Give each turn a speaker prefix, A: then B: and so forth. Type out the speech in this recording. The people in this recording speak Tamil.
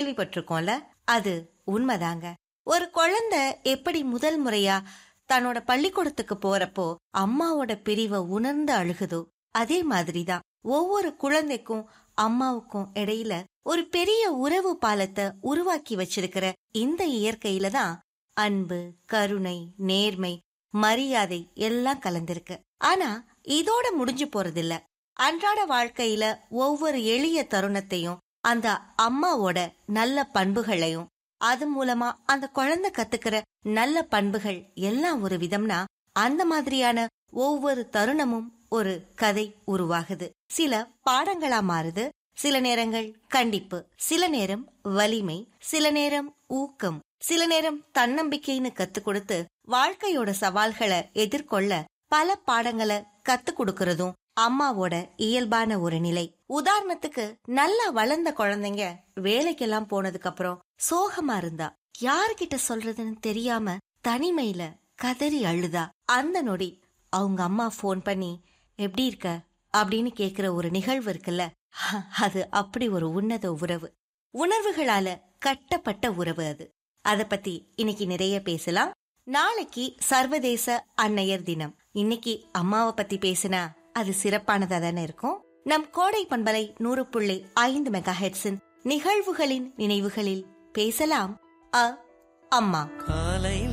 A: கேள்விப்பட்டிருக்கோம்ல அது உண்மைதாங்க ஒரு குழந்தை எப்படி முதல் முறையா தன்னோட பள்ளிக்கூடத்துக்கு போறப்போ அம்மாவோட பிரிவை உணர்ந்து அழுகுதோ அதே மாதிரிதான் ஒவ்வொரு குழந்தைக்கும் அம்மாவுக்கும் இடையில ஒரு பெரிய உறவு பாலத்தை உருவாக்கி வச்சிருக்கிற இந்த இயற்கையில தான் அன்பு கருணை நேர்மை மரியாதை எல்லாம் கலந்திருக்கு ஆனா இதோட முடிஞ்சு போறதில்ல அன்றாட வாழ்க்கையில ஒவ்வொரு எளிய தருணத்தையும் அந்த அம்மாவோட நல்ல பண்புகளையும் அது மூலமா அந்த குழந்தை கத்துக்கிற நல்ல பண்புகள் எல்லாம் ஒரு விதம்னா அந்த மாதிரியான ஒவ்வொரு தருணமும் ஒரு கதை உருவாகுது சில பாடங்களா மாறுது சில நேரங்கள் கண்டிப்பு சில நேரம் வலிமை சில நேரம் ஊக்கம் சில நேரம் தன்னம்பிக்கைன்னு கத்து கொடுத்து வாழ்க்கையோட சவால்களை எதிர்கொள்ள பல பாடங்களை கத்து கொடுக்கறதும் அம்மாவோட இயல்பான ஒரு நிலை உதாரணத்துக்கு நல்லா வளர்ந்த குழந்தைங்க வேலைக்கெல்லாம் போனதுக்கு அப்புறம் சோகமா இருந்தா யாருகிட்ட சொல்றதுன்னு தெரியாம தனிமையில கதறி அழுதா அந்த நொடி அவங்க அம்மா ஃபோன் பண்ணி எப்படி இருக்க அப்படின்னு கேக்குற ஒரு நிகழ்வு இருக்குல்ல அது அப்படி ஒரு உன்னத உறவு உணர்வுகளால கட்டப்பட்ட உறவு அது அத பத்தி இன்னைக்கு நிறைய பேசலாம் நாளைக்கு சர்வதேச அன்னையர் தினம் இன்னைக்கு அம்மாவை பத்தி பேசினா அது சிறப்பானதா தானே இருக்கும் நம் கோடை பண்பலை நூறு புள்ளி ஐந்து மெகா ஹெட்ஸின் நிகழ்வுகளின் நினைவுகளில் பேசலாம் அ அம்மா
B: காலை